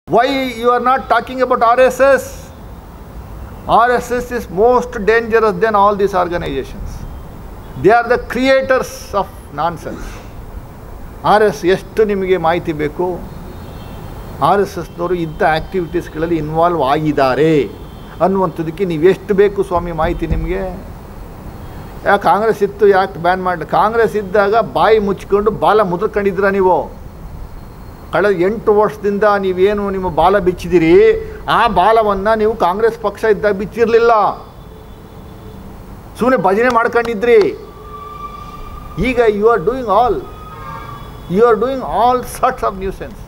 Y you are not talking about R S S R S S is most dangerous then all these organisations they are the creators of nonsense R S S ನಿಮಗೆ ಮಾಹಿತಿ ಬೇಕು R S ಎಸ್ನವರು ಇಂಥ ಆ್ಯಕ್ಟಿವಿಟೀಸ್ಗಳಲ್ಲಿ involve ಆಗಿದ್ದಾರೆ ಅನ್ನುವಂಥದ್ದಕ್ಕೆ ನೀವು ಎಷ್ಟು ಬೇಕು ಸ್ವಾಮಿ ಮಾಹಿತಿ ನಿಮಗೆ ಯಾಕೆ ಕಾಂಗ್ರೆಸ್ ಇತ್ತು ಯಾಕೆ ಬ್ಯಾನ್ ಮಾಡಿ ಕಾಂಗ್ರೆಸ್ ಇದ್ದಾಗ ಬಾಯಿ ಮುಚ್ಕೊಂಡು ಬಾಲ ಮುದ್ರಕೊಂಡಿದ್ರ ನೀವು ಕಳೆದ ಎಂಟು ವರ್ಷದಿಂದ ನೀವೇನು ನಿಮ್ಮ ಬಾಲ ಬಿಚ್ಚಿದಿರಿ ಆ ಬಾಲವನ್ನು ನೀವು ಕಾಂಗ್ರೆಸ್ ಪಕ್ಷ ಇದ್ದಾಗ ಬಿಚ್ಚಿರಲಿಲ್ಲ ಸುಮ್ಮನೆ ಭಜನೆ ಮಾಡ್ಕೊಂಡಿದ್ರಿ ಈಗ you are doing all you are doing all sorts of new sense